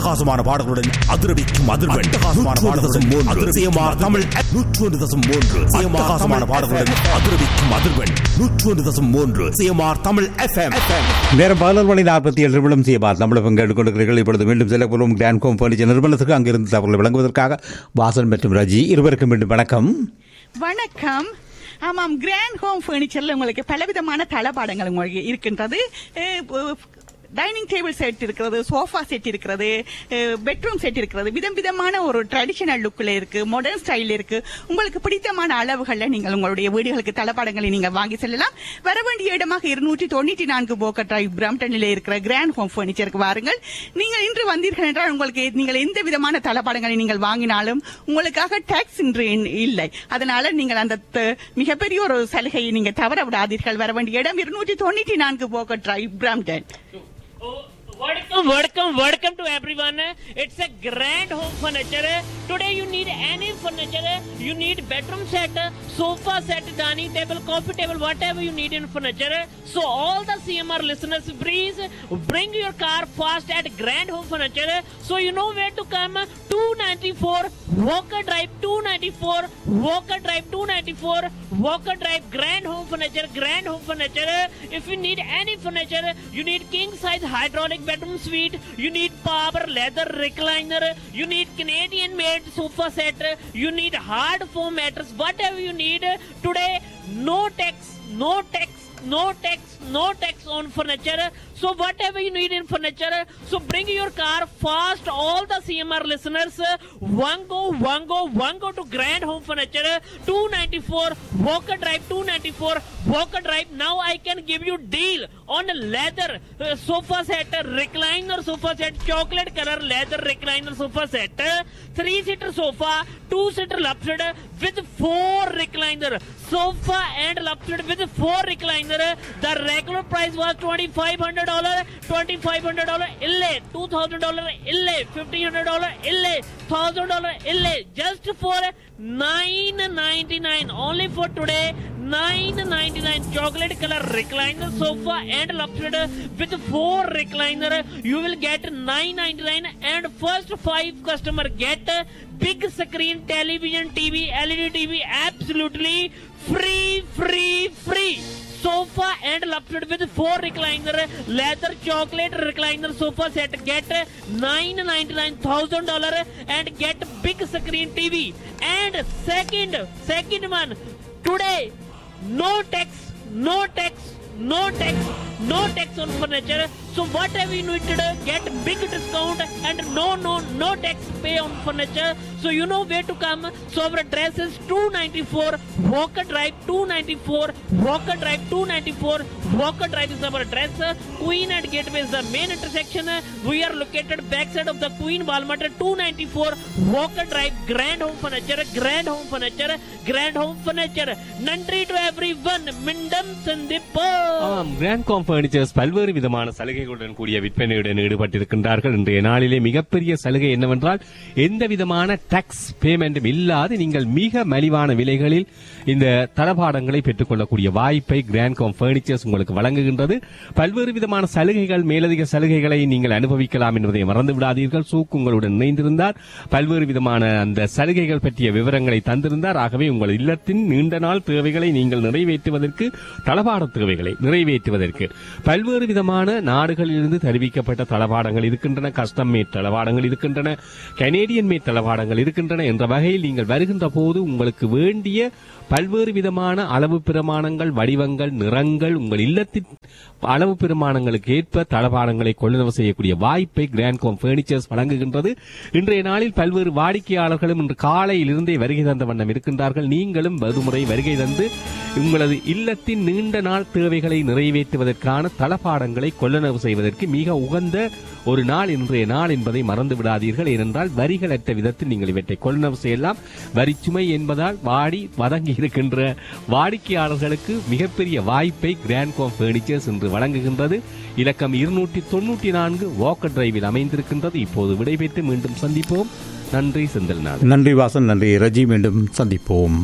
அட்டகாசமான பாடல்களுடன் அதிரடிக்கும் அதிர்வெண் அட்டகாசமான பாடல்களுடன் மூன்று சிஎம்ஆர் தமிழ் நூற்று ஒன்று தசம் மூன்று அட்டகாசமான பாடல்களுடன் அதிரடிக்கும் அதிர்வெண் நூற்று ஒன்று தசம் மூன்று சிஎம்ஆர் தமிழ் எஃப்எம் நேரம் பதினோரு மணி நாற்பத்தி ஏழு நிமிடம் செய்யபார் தமிழ் பங்கெடுத்துக் கொண்டிருக்கிறீர்கள் இப்பொழுது மீண்டும் செல்லப்போம் கிராண்ட் கோம் பர்னிச்சர் நிறுவனத்துக்கு அங்கிருந்து தகவல் வழங்குவதற்காக வாசன் மற்றும் ரஜி இருவருக்கும் மீண்டும் வணக்கம் வணக்கம் ஆமாம் கிராண்ட் ஹோம் ஃபர்னிச்சர்ல உங்களுக்கு பலவிதமான தளபாடங்கள் உங்களுக்கு இருக்கின்றது டைனிங் டேபிள் செட் இருக்கிறது சோஃபா செட் இருக்கிறது பெட்ரூம் செட் இருக்கிறது விதம் விதமான ஒரு ட்ரெடிஷனல் லுக்கில் இருக்கு மாடர்ன் ஸ்டைல் இருக்கு உங்களுக்கு பிடித்தமான அளவுகள்ல நீங்கள் உங்களுடைய வீடுகளுக்கு தளபாடங்களை நீங்கள் வாங்கி செல்லலாம் வர வேண்டிய இடமாக இருநூற்றி தொண்ணூற்றி நான்கு போக்கர் டிரைவ் பிரம்டனில் இருக்கிற கிராண்ட் ஹோம் ஃபர்னிச்சருக்கு வாருங்கள் நீங்கள் இன்று வந்தீர்கள் என்றால் உங்களுக்கு நீங்கள் எந்த விதமான தளபாடங்களை நீங்கள் வாங்கினாலும் உங்களுக்காக டாக்ஸ் இன்று இன்- இல்லை அதனால நீங்கள் அந்த த- மிகப்பெரிய ஒரு சலுகையை நீங்க தவற விடாதீர்கள் வர வேண்டிய இடம் இருநூற்றி தொண்ணூற்றி நான்கு போக்கர் Drive Brampton Oh, welcome, welcome, welcome to everyone. It's a grand home furniture. Today you need any furniture. You need bedroom set, sofa set, dining table, coffee table, whatever you need in furniture. So all the CMR listeners, please bring your car fast at Grand Home Furniture. So you know where to come. 294 Walker Drive, 294 Walker Drive, 294 Walker Drive, Grand Home Furniture, Grand Home Furniture. If you need any furniture, you need king size hydraulic bedroom suite, you need power leather recliner, you need Canadian made sofa set, you need hard foam mattress, whatever you need. Today, no tax, no tax, no tax, no tax on furniture. So whatever you need in furniture, so bring your car fast. All the CMR listeners, one go, one go, one go to Grand Home Furniture, 294 Walker Drive, 294 Walker Drive. Now I can give you deal on a leather uh, sofa set, recliner sofa set, chocolate color leather recliner sofa set, three seater sofa, two seater lupseed with four recliner sofa and lupseed with four recliner. The regular price was twenty five hundred dollar, twenty five hundred dollar ille, two thousand dollar ille, fifteen hundred dollar ille, thousand dollar ille, just for nine ninety nine. Only for today, nine ninety nine. Chocolate color recliner sofa and lupseed with four recliner. You will get nine ninety nine, and first five customer get big screen television TV, LED TV, absolutely free, free, free sofa and lupseed with four recliner leather chocolate recliner sofa set get nine ninety nine thousand dollar and get big screen tv and second second one today no tax no tax no tax no tax on furniture so whatever you need to do, get big discount and no no no tax pay on furniture so you know where to come so our address is 294 walker drive 294 walker drive 294 walker drive is our address queen and gateway is the main intersection we are located backside of the queen walmart 294 walker drive grand home furniture grand home furniture grand home furniture nandri to everyone mindam sandippo ஆமாம் Grand Com Furnitures பல்வேறு விதமான சலுகைகளுடன் கூடிய விற்பனையுடன் ஈடுபட்டிருக்கின்றார்கள் இன்றைய நாளிலே மிகப்பெரிய சலுகை என்னவென்றால் எந்த விதமான டாக்ஸ் பேமெண்ட்டும் இல்லாது நீங்கள் மிக மலிவான விலைகளில் இந்த தளபாடங்களை பெற்றுக்கொள்ளக்கூடிய வாய்ப்பை கிராண்ட் காம் பர்னிச்சர்ஸ் உங்களுக்கு வழங்குகின்றது பல்வேறு விதமான சலுகைகள் மேலதிக சலுகைகளை நீங்கள் அனுபவிக்கலாம் என்பதை மறந்து விடாதீர்கள் சூக் உங்களுடன் இணைந்திருந்தார் பல்வேறு விதமான அந்த சலுகைகள் பற்றிய விவரங்களை தந்திருந்தார் ஆகவே உங்கள் இல்லத்தின் நீண்ட நாள் தேவைகளை நீங்கள் நிறைவேற்றுவதற்கு தளபாட தேவைகளை நிறைவேற்றுவதற்கு பல்வேறு விதமான நாடுகளிலிருந்து தெரிவிக்கப்பட்ட தளபாடங்கள் இருக்கின்றன கஸ்டம் மேட் தளபாடங்கள் இருக்கின்றன கனேடியன் மேட் தளபாடங்கள் இருக்கின்றன என்ற வகையில் நீங்கள் வருகின்ற போது உங்களுக்கு வேண்டிய பல்வேறு விதமான அளவு பிரமாணங்கள் வடிவங்கள் நிறங்கள் உங்கள் இல்லத்தின் அளவு பிரமாணங்களுக்கு ஏற்ப தளபாடங்களை கொள்ளுணவு செய்யக்கூடிய வாய்ப்பை கிராண்ட் கோம் பர்னிச்சர்ஸ் வழங்குகின்றது இன்றைய நாளில் பல்வேறு வாடிக்கையாளர்களும் இன்று காலையிலிருந்தே வருகை தந்த வண்ணம் இருக்கின்றார்கள் நீங்களும் மறுமுறை வருகை தந்து உங்களது இல்லத்தின் நீண்ட நாள் தேவைகளை நிறைவேற்றுவதற்கான தளபாடங்களை கொள்ளளவு செய்வதற்கு மிக உகந்த ஒரு நாள் இன்றைய நாள் என்பதை மறந்து விடாதீர்கள் ஏனென்றால் வரிகளற்ற விதத்தில் நீங்கள் இவற்றை கொள்ளளவு செய்யலாம் வரிச்சுமை என்பதால் வாடி வதங்கி இருக்கின்ற வாடிக்கையாளர்களுக்கு மிகப்பெரிய வாய்ப்பை கிராண்ட் கோம் பர்னிச்சர்ஸ் இன்று வழங்குகின்றது இலக்கம் இருநூற்றி தொன்னூற்றி நான்கு வாக்கர் டிரைவில் அமைந்திருக்கின்றது இப்போது விடைபெற்று மீண்டும் சந்திப்போம் நன்றி செந்தில்நாத் நன்றி வாசன் நன்றி ரஜி மீண்டும் சந்திப்போம்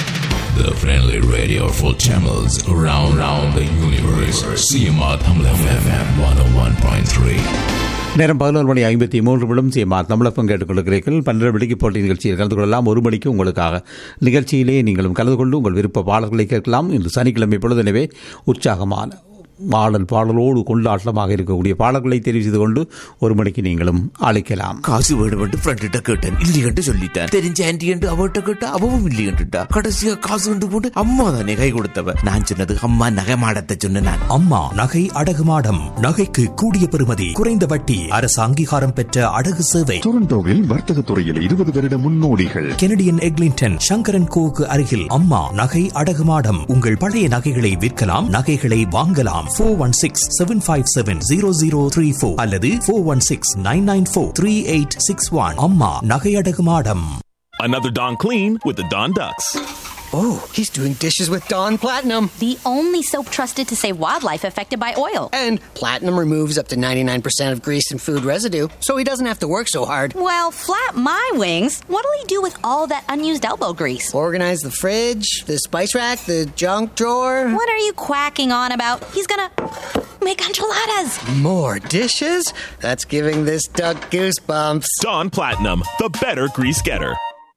The friendly radio for channels around, around the universe. CMR Tamil FM 101.3. நேரம் பதினோரு மணி ஐம்பத்தி மூன்று நிமிடம் சிஎம்ஆர் தமிழப்பம் கேட்டுக்கொண்டிருக்கிறீர்கள் பன்னிரண்டு மணிக்கு போட்டி நிகழ்ச்சியில் கலந்து கொள்ளலாம் ஒரு மணிக்கு உங்களுக்காக நிகழ்ச்சியிலே நீங்களும் கலந்து கொண்டு உங்கள் விருப்ப பாடல்களை கேட்கலாம் இன்று சனிக்கிழமை பொழுது எனவே உற்சாகமான பாடல் பாடலோடு கொண்டாட்டமாக இருக்கக்கூடிய பாடல்களை தெரிவு செய்து கொண்டு ஒரு மணிக்கு நீங்களும் அழைக்கலாம் காசு வேணுமென்று ஃப்ரெண்ட்ட கேட்டேன் இல்லையென்று சொல்லிட்டேன் தெரிஞ்ச ஆன்டி என்று அவட்ட கேட்டா அவவும் இல்லையென்றுட்டா கடைசியா காசு கொண்டு போட்டு அம்மா தானே கை கொடுத்தவ நான் சொன்னது அம்மா நகை மாடத்தை சொன்ன நான் அம்மா நகை அடகு மாடம் நகைக்கு கூடிய பெறுமதி குறைந்த வட்டி அரசு அங்கீகாரம் பெற்ற அடகு சேவை டொரண்டோவில் வர்த்தக துறையில் இருபது வருட முன்னோடிகள் கெனடியன் எக்லிங்டன் சங்கரன் கோவுக்கு அருகில் அம்மா நகை அடகு மாடம் உங்கள் பழைய நகைகளை விற்கலாம் நகைகளை வாங்கலாம் four one six seven five seven zero zero three four அல்லது four one six nine nine four three eight six one அம்மா நகை அடகு மாடம் Another Don Clean with the Don Ducks. Oh, he's doing dishes with Dawn Platinum. The only soap trusted to save wildlife affected by oil. And Platinum removes up to 99% of grease and food residue, so he doesn't have to work so hard. Well, flap my wings. What'll he do with all that unused elbow grease? Organize the fridge, the spice rack, the junk drawer. What are you quacking on about? He's gonna make enchiladas. More dishes? That's giving this duck goosebumps. Don Platinum, the better grease getter.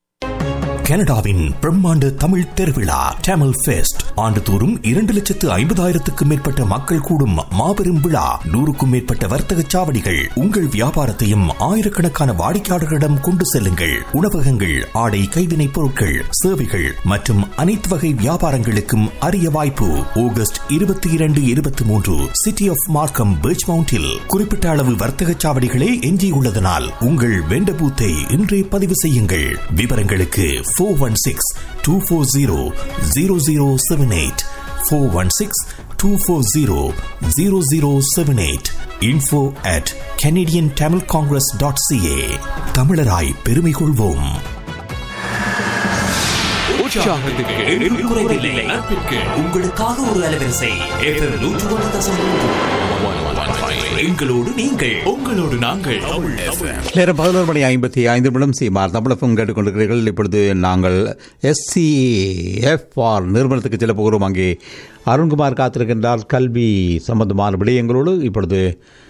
கனடாவின் பிரம்மாண்ட தமிழ் திருவிழா டேமல் fest ஆண்டுதோறும் இரண்டு லட்சத்து ஐம்பதாயிரத்துக்கும் மேற்பட்ட மக்கள் கூடும் மாபெரும் விழா நூறுக்கும் மேற்பட்ட வர்த்தக சாவடிகள் உங்கள் வியாபாரத்தையும் ஆயிரக்கணக்கான வாடிக்கையாளர்களிடம் கொண்டு செல்லுங்கள் உணவகங்கள் ஆடை கைவினைப் பொருட்கள் சேவைகள் மற்றும் அனைத்து வகை வியாபாரங்களுக்கும் அரிய வாய்ப்பு ஆகஸ்ட் இருபத்தி இரண்டு இருபத்தி மூன்று சிட்டி ஆஃப் மார்க்கம் பீச் மவுண்டில் குறிப்பிட்ட அளவு வர்த்தக சாவடிகளே எஞ்சியுள்ளதனால் உங்கள் வெண்ட பூத்தை இன்றே பதிவு செய்யுங்கள் விவரங்களுக்கு four one six two four zero zero zero seven eight four one six two four zero zero zero seven eight info at Canadian Tamil Congress dot CA தமிழராய் பெருமை கொள்வோம் உங்களுக்காக ஒரு அலைவரிசை நூற்று ஒன்று தசம் எங்களோடு நீங்கள் உங்களோடு நாங்கள் நேரம் பதினோரு மணி ஐம்பத்தி ஐந்து நிமிடம் சிஎம்ஆர் தமிழப்பம் கேட்டுக்கொண்டிருக்கிறீர்கள் இப்பொழுது நாங்கள் எஸ்சிஎஃப்ஆர் நிறுவனத்துக்கு செல்ல போகிறோம் அங்கே அருண்குமார் காத்திருக்கின்றார் கல்வி சம்பந்தமான விடயங்களோடு இப்பொழுது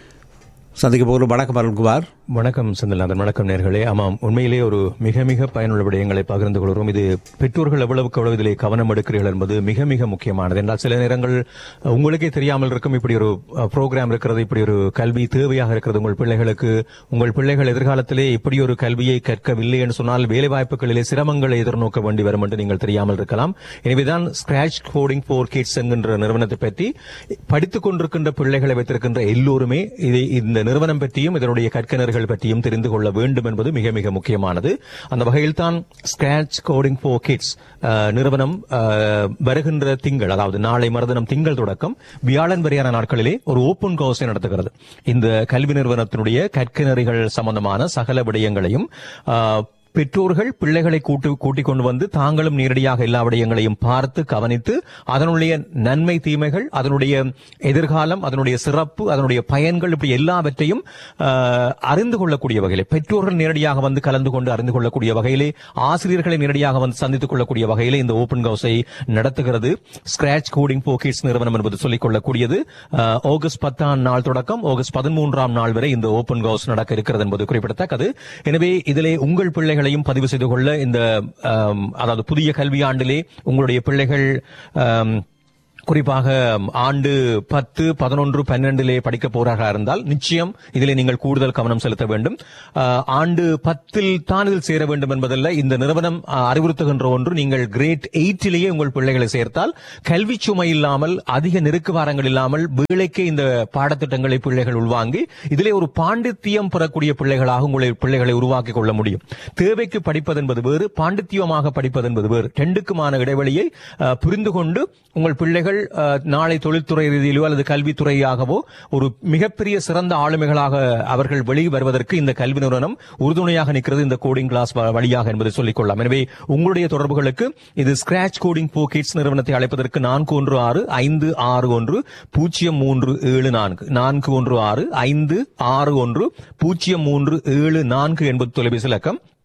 சந்திக்க போகிறோம் வணக்கம் அருண்குமார் வணக்கம் செந்தில்நாதன் வணக்கம் நேர்களே ஆமாம் உண்மையிலே ஒரு மிக மிக பயனுள்ள விடயங்களை பகிர்ந்து கொள்கிறோம் இது பெற்றோர்கள் எவ்வளவுக்கு எவ்வளவு இதிலே கவனம் எடுக்கிறீர்கள் என்பது மிக மிக முக்கியமானது என்றால் சில நேரங்கள் அஹ், உங்களுக்கே தெரியாமல் இருக்கும் இப்படி ஒரு ப்ரோக்ராம் இருக்கிறது இப்படி ஒரு கல்வி தேவையாக இருக்கிறது உங்கள் பிள்ளைகளுக்கு உங்கள் பிள்ளைகள் எதிர்காலத்திலே இப்படி ஒரு கல்வியை கற்கவில்லை என்று சொன்னால் வேலை வாய்ப்புகளிலே சிரமங்களை எதிர்நோக்க வேண்டி வரும் என்று நீங்கள் தெரியாமல் இருக்கலாம் எனவேதான் ஸ்கிராச் கோடிங் போர் கிட்ஸ் என்கின்ற நிறுவனத்தை பற்றி படித்துக் கொண்டிருக்கின்ற பிள்ளைகளை வைத்திருக்கின்ற எல்லோருமே இதை இந்த நிறுவனம் பற்றியும் இதனுடைய கற்கனர்கள் பற்றியும் தெரிந்து கொள்ள வேண்டும் என்பது மிக மிக முக்கியமானது அந்த வகையில் தான் ஸ்கிராச் கோடிங் போர் கிட்ஸ் நிறுவனம் அஹ், வருகின்ற திங்கள் அதாவது நாளை மறுதினம் திங்கள் தொடக்கம் வியாழன் வரையான நாட்களிலே ஒரு ஓபன் கோர்ஸை நடத்துகிறது இந்த கல்வி நிறுவனத்தினுடைய கற்கனறிகள் சம்பந்தமான சகல விடயங்களையும் அஹ், பெற்றோர்கள் பிள்ளைகளை கூட்டு கூட்டிக் கொண்டு வந்து தாங்களும் நேரடியாக எல்லா விடயங்களையும் பார்த்து கவனித்து அதனுடைய நன்மை தீமைகள் அதனுடைய எதிர்காலம் அதனுடைய சிறப்பு அதனுடைய பயன்கள் இப்படி எல்லாவற்றையும் ஆஹ், அறிந்து கொள்ளக்கூடிய வகையிலே பெற்றோர்கள் நேரடியாக வந்து கலந்து கொண்டு அறிந்து கொள்ளக்கூடிய வகையிலே ஆசிரியர்களை நேரடியாக வந்து சந்தித்துக் கொள்ளக்கூடிய வகையிலே இந்த ஓபன் ஹவுஸை நடத்துகிறது ஸ்கிராச் கோடிங் போக்கிட்ஸ் நிறுவனம் என்பது சொல்லிக் கொள்ளக்கூடியது ஆஹ், ஆகஸ்ட் பத்தாம் நாள் தொடக்கம் ஆகஸ்ட் பதிமூன்றாம் நாள் வரை இந்த ஓபன் ஹவுஸ் நடக்க இருக்கிறது என்பது குறிப்பிடத்தக்கது எனவே இதிலே உங்கள் பிள்ளைகளையும் பதிவு செய்து கொள்ள இந்த ஆம், அதாவது புதிய கல்வியாண்டிலே உங்களுடைய பிள்ளைகள் ஆம், குறிப்பாக ஆண்டு பத்து பதினொன்று பன்னெண்டிலே படிக்க போறார்களா இருந்தால் நிச்சயம் இதிலே நீங்கள் கூடுதல் கவனம் செலுத்த வேண்டும் ஆஹ், ஆண்டு பத்தில் தான் இதில் சேர வேண்டும் என்பதல்ல இந்த நிறுவனம் ஆஹ், அறிவுறுத்துகின்ற ஒன்று நீங்கள் கிரேட் எயிட்டிலேயே உங்கள் பிள்ளைகளை சேர்த்தால் கல்வி சுமை இல்லாமல் அதிக நெருக்கு வாரங்கள் இல்லாமல் வேலைக்கு இந்த பாடத்திட்டங்களை பிள்ளைகள் உள்வாங்கி இதிலே ஒரு பாண்டித்தியம் பெறக்கூடிய பிள்ளைகளாக உங்களை பிள்ளைகளை உருவாக்கி கொள்ள முடியும் தேவைக்கு படிப்பது என்பது வேறு பாண்டித்தியமாக படிப்பது என்பது வேறு ரெண்டுக்குமான இடைவெளியை அஹ், புரிந்து கொண்டு உங்கள் பிள்ளைகள் அஹ், நாளை தொழில்துறை ரீதியிலோ அல்லது கல்வித்துறையாகவோ ஒரு மிகப்பெரிய சிறந்த ஆளுமைகளாக அவர்கள் வெளியே வருவதற்கு இந்த கல்வி நிறுவனம் உறுதுணையாக நிற்கிறது இந்த கோடிங் கிளாஸ் வ- வழியாக என்பதை சொல்லிக் கொள்ளலாம் எனவே உங்களுடைய தொடர்புகளுக்கு இது ஸ்கிராச் கோடிங் போ கிட்ஸ் நிறுவனத்தை அழைப்பதற்கு நான்கு ஒன்று ஆறு ஐந்து ஆறு ஒன்று பூஜ்ஜியம் மூன்று ஏழு நான்கு நான்கு ஒன்று ஆறு ஐந்து ஆறு ஒன்று பூஜ்ஜியம் மூன்று ஏழு நான்கு என்பது தொலைபேசி இலக்கம்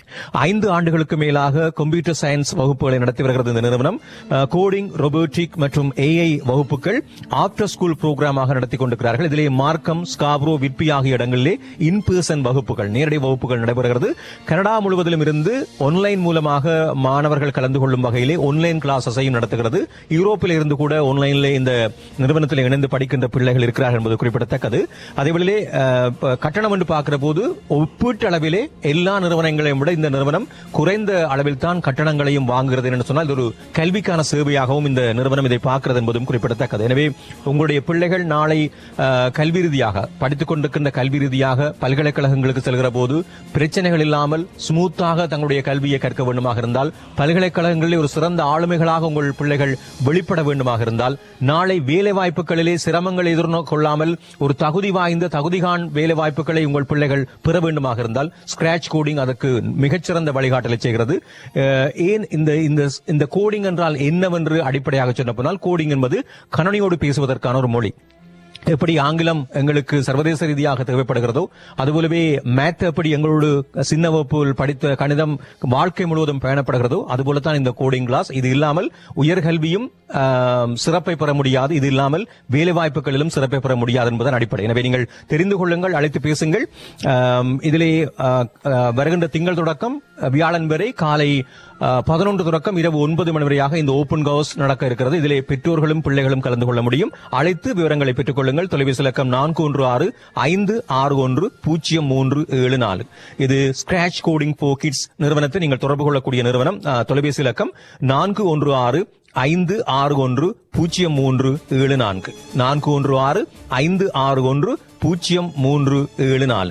ஐந்து ஆண்டுகளுக்கு மேலாக கம்ப்யூட்டர் சயின்ஸ் வகுப்புகளை நடத்தி வருகிறது இந்த நிறுவனம் கோடிங் ரொபோட்டிக் மற்றும் ஏஐ வகுப்புகள் ஆஃப்டர் ஸ்கூல் புரோகிராமாக நடத்தி கொண்டிருக்கிறார்கள் இதிலே மார்க்கம் ஸ்காப்ரோ விற்பி ஆகிய இடங்களிலே இன் பர்சன் வகுப்புகள் நேரடி வகுப்புகள் நடைபெறுகிறது கனடா முழுவதிலும் இருந்து ஆன்லைன் மூலமாக மாணவர்கள் கலந்து கொள்ளும் வகையிலே ஆன்லைன் கிளாஸஸையும் நடத்துகிறது யூரோப்பில் இருந்து கூட ஆன்லைனில் இந்த நிறுவனத்தில் இணைந்து படிக்கின்ற பிள்ளைகள் இருக்கிறார்கள் என்பது குறிப்பிடத்தக்கது அதேவேளையிலே அஹ், ப- கட்டணம் என்று பார்க்கிற போது ஒப்பீட்டளவிலே எல்லா நிறுவனங்களையும் விட இந்த நிறுவனம் குறைந்த அளவில் தான் கட்டணங்களையும் வாங்குகிறது என்று சொன்னால் இது ஒரு கல்விக்கான சேவையாகவும் இந்த நிறுவனம் இதை பார்க்கிறது என்பதும் குறிப்பிடத்தக்கது எனவே உங்களுடைய பிள்ளைகள் நாளை அஹ், கல்வி ரீதியாக படித்துக் கொண்டிருக்கின்ற கல்வி ரீதியாக பல்கலைக்கழகங்களுக்கு செல்கிற போது பிரச்சனைகள் இல்லாமல் ஸ்மூத்தாக தங்களுடைய கல்வியை கற்க வேண்டுமாக இருந்தால் பல்கலைக்கழகங்களில் ஒரு சிறந்த ஆளுமைகளாக உங்கள் பிள்ளைகள் வெளிப்பட வேண்டுமாக இருந்தால் நாளை வேலை வாய்ப்புகளிலே சிரமங்கள் எதிர்கொள்ளாமல் ஒரு தகுதி வாய்ந்த தகுதிகான் வேலை வாய்ப்புகளை உங்கள் பிள்ளைகள் பெற வேண்டுமாக இருந்தால் ஸ்கிராச் கோடிங் அதற்கு மிகச்சிறந்த வழிகாட்டலை செய்கிறது அஹ், ஏன் இந்த இந்த இந்த கோடிங் என்றால் என்னவென்று அடிப்படையாக சொன்ன போனால் கோடிங் என்பது கணனியோடு பேசுவதற்கான ஒரு மொழி எப்படி ஆங்கிலம் எங்களுக்கு சர்வதேச ரீதியாக தேவைப்படுகிறதோ அதுபோலவே மேத் எப்படி எங்களோடு சின்ன வகுப்பில் படித்த கணிதம் வாழ்க்கை முழுவதும் பயணப்படுகிறதோ அதுபோலத்தான் இந்த கோடிங் கிளாஸ் இது இல்லாமல் உயர்கல்வியும் ஆம், சிறப்பை பெற முடியாது இது இல்லாமல் வேலை வாய்ப்புகளிலும் சிறப்பை பெற முடியாது என்பதன் அடிப்படை எனவே நீங்கள் தெரிந்து கொள்ளுங்கள் அழைத்து பேசுங்கள் ஆம், இதிலே ஆ, ஆ, வருகின்ற திங்கள் தொடக்கம் அ, வியாழன் வரை காலை பதினொன்று தொடக்கம் இரவு ஒன்பது மணி வரையாக இந்த ஓபன் ஹவுஸ் நடக்க இருக்கிறது இதிலே பெற்றோர்களும் பிள்ளைகளும் கலந்து கொள்ள முடியும் அழைத்து விவரங்களை பெற்றுக் கொள்ளுங்கள் தொலைபேசி இலக்கம் நான்கு ஒன்று ஆறு ஐந்து ஆறு ஒன்று பூஜ்ஜியம் மூன்று ஏழு நாலு இது ஸ்கிராச் கோடிங் போ கிட்ஸ் நிறுவனத்தை நீங்கள் தொடர்பு கொள்ளக்கூடிய நிறுவனம் ஆ, தொலைபேசி இலக்கம் நான்கு ஒன்று ஆறு ஐந்து ஆறு ஒன்று பூஜ்ஜியம் மூன்று ஏழு நான்கு நான்கு ஒன்று ஆறு ஐந்து ஆறு ஒன்று பூஜ்ஜியம் மூன்று ஏழு நாலு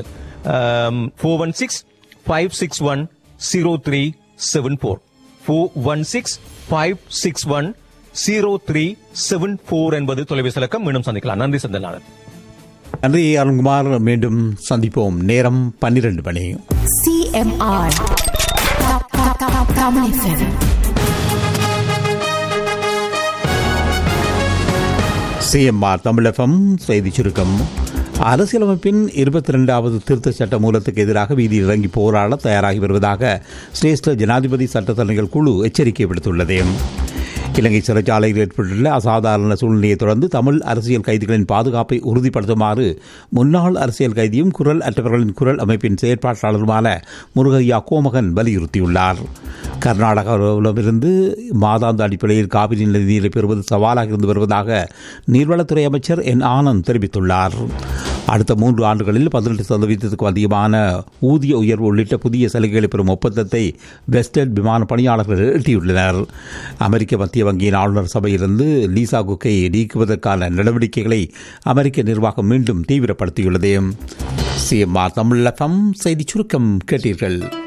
four one six five six one zero three seven four four one six five six one zero three seven four என்பது தொலைபேசி இலக்கம் மீண்டும் சந்திக்கலாம் நன்றி சந்தனாளன் நன்றி அருண்குமார் மீண்டும் சந்திப்போம் நேரம் பன்னிரண்டு மணி CMR. Tamil FM. CMR Tamilagam செய்தி சுருக்கம் அரசியலமைப்பின் இருபத்தி இரண்டாவது திருத்த சட்ட மூலத்துக்கு எதிராக வீதியில் இறங்கி போராட தயாராகி வருவதாக சிரேஷ்ட ஜனாதிபதி சட்டத்தரணிகள் குழு எச்சரிக்கை விடுத்துள்ளது இலங்கை சிறைச்சாலையில் ஏற்பட்டுள்ள அசாதாரண சூழ்நிலையை தொடர்ந்து தமிழ் அரசியல் கைதிகளின் பாதுகாப்பை உறுதிப்படுத்துமாறு முன்னாள் அரசியல் கைதியும் குரல் அற்றவர்களின் குரல் அமைப்பின் செயற்பாட்டாளருமான முருகையா கோமகன் வலியுறுத்தியுள்ளார் கர்நாடகாவிலிருந்து மாதாந்த அடிப்படையில் காவிரி நதிநீரை பெறுவது சவாலாக இருந்து வருவதாக நீர்வளத்துறை அமைச்சர் என் ஆனந்த் தெரிவித்துள்ளார் அடுத்த மூன்று ஆண்டுகளில் பதினெட்டு சதவீதத்துக்கும் அதிகமான ஊதிய உயர்வு உள்ளிட்ட புதிய சலுகைகளை பெறும் ஒப்பந்தத்தை வெஸ்டர்ன் விமான பணியாளர்கள் எட்டியுள்ளனர் அமெரிக்க மத்திய வங்கியின் ஆளுநர் சபையிலிருந்து லீசா குக்கை நீக்குவதற்கான நடவடிக்கைகளை அமெரிக்க நிர்வாகம் மீண்டும் தீவிரப்படுத்தியுள்ளது சிஎம்ஆர் தமிழ் செய்தி சுருக்கம் கேட்டீர்கள்